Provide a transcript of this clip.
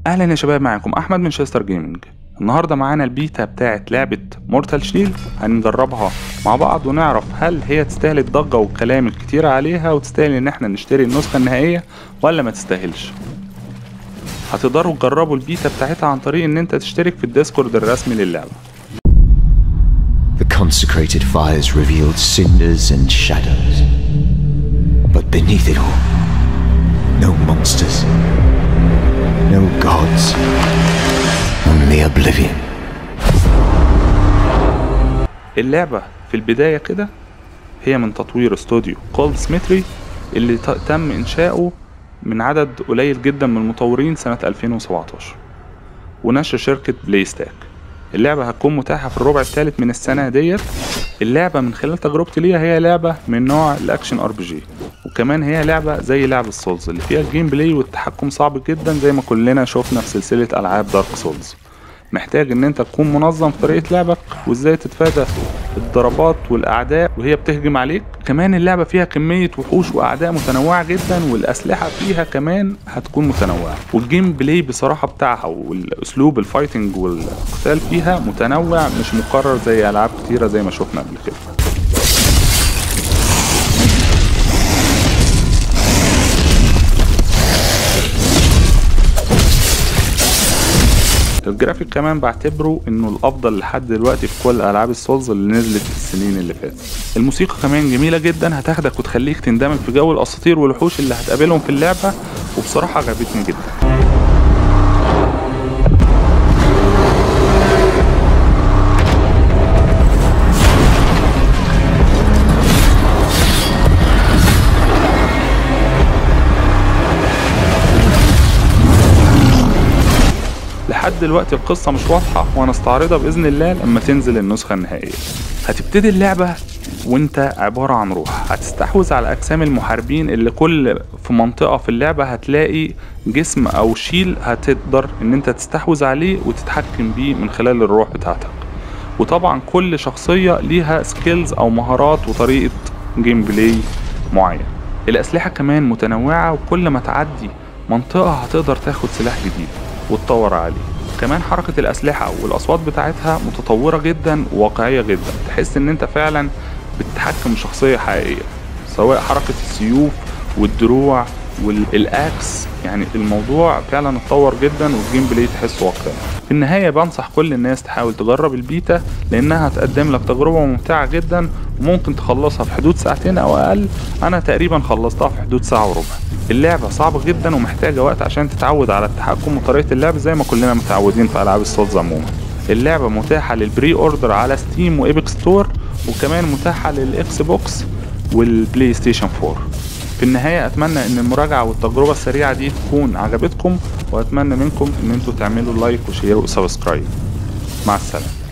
اهلا يا شباب معاكم احمد من شيستر جيمنج النهارده معانا البيتا بتاعت لعبه مورتال شيلد هنجربها مع بعض ونعرف هل هي تستاهل الضجه والكلام الكتير عليها وتستاهل ان احنا نشتري النسخه النهائيه ولا ما تستاهلش هتقدروا تجربوا البيتا بتاعتها عن طريق ان انت تشترك في الديسكورد الرسمي للعبه The consecrated fires revealed cinders and shadows. But beneath it all, no monsters, no gods, only oblivion. اللعبة في البداية كده هي من تطوير استوديو كولد سميتري اللي ت- تم إنشاؤه من عدد قليل جدا من المطورين سنة 2017 ونشر شركة بلاي ستاك اللعبة هتكون متاحة في الربع الثالث من السنة ديت اللعبة من خلال تجربتي ليها هي لعبة من نوع الأكشن ار بي جي وكمان هي لعبة زي لعب السولز اللي فيها الجيم بلاي والتحكم صعب جدا زي ما كلنا شفنا في سلسلة ألعاب دارك سولز محتاج ان انت تكون منظم في طريقه لعبك وازاي تتفادى الضربات والاعداء وهي بتهجم عليك كمان اللعبه فيها كميه وحوش واعداء متنوعه جدا والاسلحه فيها كمان هتكون متنوعه والجيم بلاي بصراحه بتاعها والاسلوب الفايتنج والقتال فيها متنوع مش مكرر زي العاب كتيره زي ما شفنا قبل كده الجرافيك كمان بعتبره انه الافضل لحد دلوقتي في كل العاب السولز اللي نزلت في السنين اللي فاتت الموسيقى كمان جميله جدا هتاخدك وتخليك تندمج في جو الاساطير والوحوش اللي هتقابلهم في اللعبه وبصراحه عجبتني جدا لحد دلوقتي القصة مش واضحة وهنستعرضها بإذن الله لما تنزل النسخة النهائية هتبتدي اللعبة وانت عبارة عن روح هتستحوذ على أجسام المحاربين اللي كل في منطقة في اللعبة هتلاقي جسم أو شيل هتقدر ان انت تستحوذ عليه وتتحكم بيه من خلال الروح بتاعتك وطبعا كل شخصية ليها سكيلز أو مهارات وطريقة جيم بلاي معين الأسلحة كمان متنوعة وكل ما تعدي منطقة هتقدر تاخد سلاح جديد وتطور عليه كمان حركة الأسلحة والأصوات بتاعتها متطورة جدا وواقعية جدا تحس إن أنت فعلا بتتحكم بشخصية حقيقية سواء حركة السيوف والدروع والاكس يعني الموضوع فعلا اتطور جدا والجيم بلاي تحسه واقعي في النهايه بنصح كل الناس تحاول تجرب البيتا لانها هتقدم لك تجربه ممتعه جدا وممكن تخلصها في حدود ساعتين او اقل انا تقريبا خلصتها في حدود ساعه وربع اللعبه صعبه جدا ومحتاجه وقت عشان تتعود على التحكم وطريقه اللعب زي ما كلنا متعودين في العاب السولز عموما اللعبه متاحه للبري اوردر على ستيم وايبك ستور وكمان متاحه للاكس بوكس والبلاي ستيشن 4 في النهاية أتمنى إن المراجعة والتجربة السريعة دي تكون عجبتكم وأتمنى منكم إن انتوا تعملوا لايك وشير وسبسكرايب مع السلامة